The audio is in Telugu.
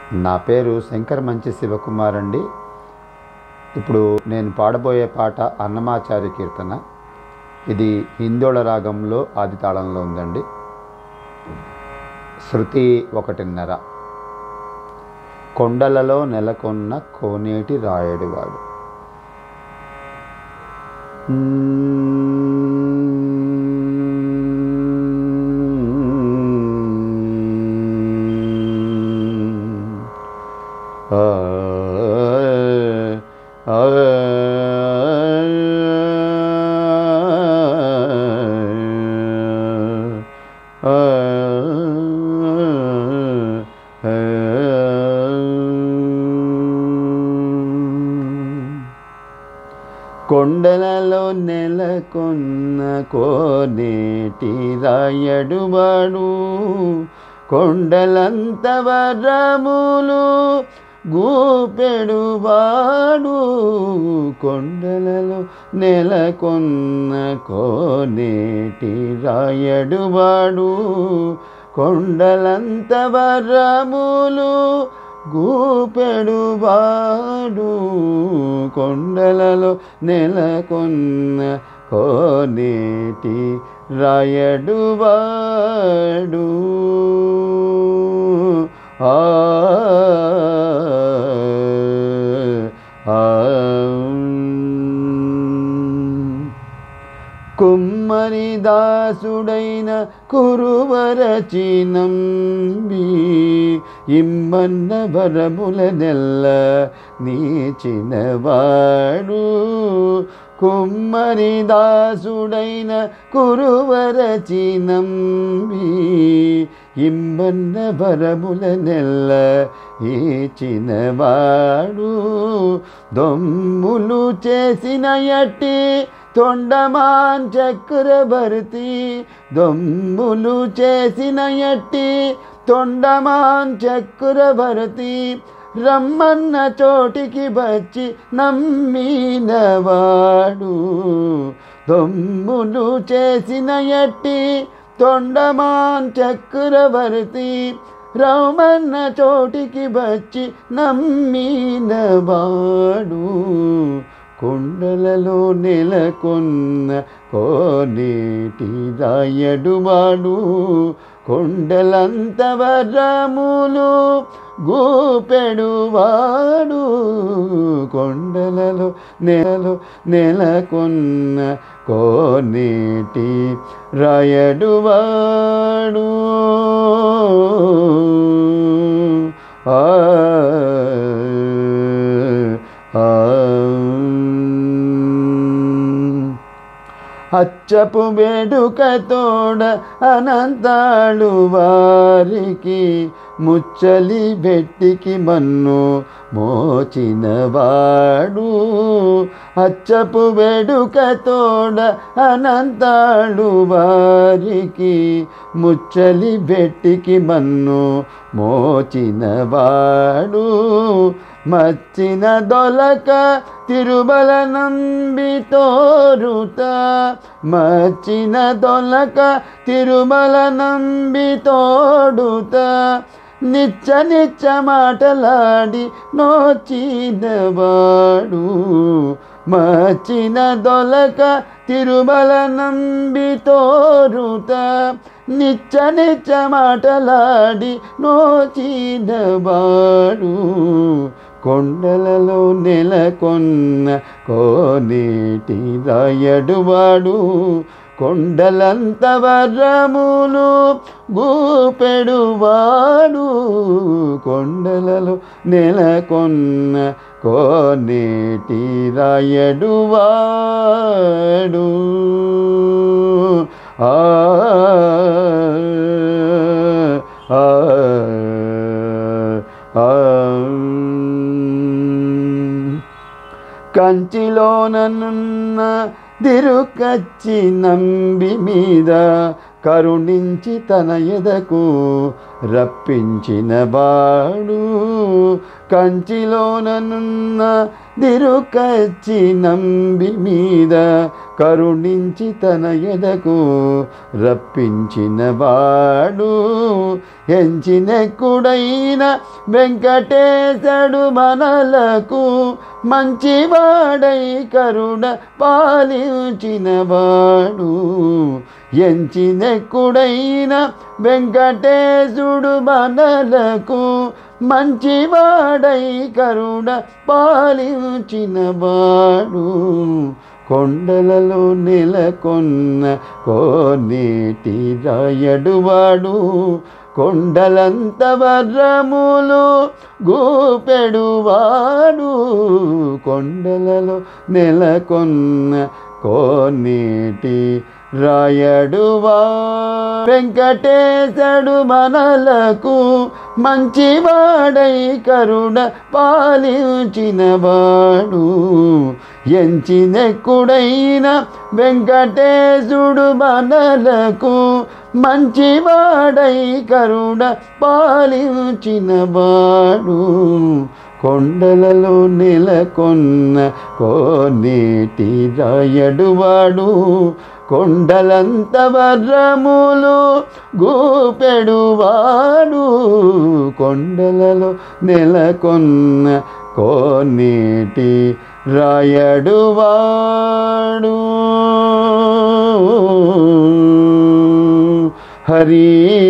నా పేరు శంకర్ మంచి శివకుమార్ అండి ఇప్పుడు నేను పాడబోయే పాట అన్నమాచార్య కీర్తన ఇది హిందోళ రాగంలో ఆది తాళంలో ఉందండి శృతి ఒకటిన్నర కొండలలో నెలకొన్న కోనేటి రాయడివాడు ఆ ఆ కొండలలో నెలకొన్న కోనేటి రాయడువాడు కొండలంత వరములు గూపెడువాడు కొండలలో నెలకొన్న కోనేటి రాయడువాడు కొండలంత వరములు గూపెడువాడు కొండలలో నెలకొన్న కోనేటి రాయడువాడు ఆ ఆ కుమ్మరి దాసుడైన కురువరచినంబి ఇమ్మన్న వరముల నెల్ల నీచినవాడు కుమ్మరి దాసుడైన కురువరచినంబి ఇమ్మన్న వరముల నెల్ల ఈచినవాడు దొమ్ములు చేసిన ఎట్టి తొండమాన్ చక్రవర్తి దొమ్ములు చేసిన ఎట్టి తొండమాన్ చక్రవర్తి రమ్మన్న చోటికి వచ్చి నమ్మినవాడు దొమ్ములు చేసిన ఎట్టి తొండమాన్ చక్రవర్తి రమన్న చోటికి వచ్చి నమ్మినవాడు కొండలలో నెలకొన్న కోనేటి రాయడువాడు కొండలంత వరములు గూపెడువాడు కొండలలో నెలలో నెలకొన్న కోనేటి రాయడువాడు ఆ ఆ అచ్చపు వేడుక తోడ అనంతాళు వారికి ముచ్చలి బెట్టికి మన్ను మోచినవాడు అచ్చపు వేడుక తోడ అనంతాళు వారికి ముచ్చలి బెట్టికి మన్ను మోచినవాడు మచ్చిన దొలక తిరుమల నంబి తోరుత మచ్చిన దొలక తిరుమల నంబి తోడుత నిచ్చ నిచ్చ మాటలాడి నోచినవాడు మచిన దొలక తిరుమల నంబి తోరుత నిచ్చ నిచ్చ మాటలాడి నోచినవాడు కొండలలో నెలకొన్న కోనేటి రాయడువాడు కొండలంత వరములు గూపెడువాడు కొండలలో నెలకొన్న కోనేటి రాయడువాడు ఆ ఆ ఆ కంచిలోననున్న దిరుకచ్చి నంబి మీద కరుణించి తన ఎదకు రప్పించిన బాడు కంచిలోననున్న దిరుకచ్చి నంబి మీద కరుణించి తన ఎదకు రప్పించిన వాడు ఎంచినెక్కుడైన వెంకటేశడు మనలకు మంచివాడై కరుణ పాలించినవాడు ఎంచినెక్కుడైన వెంకటేశుడు మనలకు మంచివాడై కరుణ పాలించినవాడు కొండలలో నెలకొన్న కోనేటి రాయడువాడు కొండలంత వర్రములు గూపెడువాడు కొండలలో నెలకొన్న కోనేటి రాయడువా వెంకటేశడు మనలకు మంచివాడై కరుణ పాలించినవాడు ఎంచినెక్కుడైన వెంకటేశుడు మనలకు మంచివాడై కరుణ పాలించినవాడు కొండలలో నెలకొన్న కోనేటి రాయడువాడు కొండలంత వర్రములు గూపెడువాడు కొండలలో నెలకొన్న కోనేటి రాయడువాడు హరి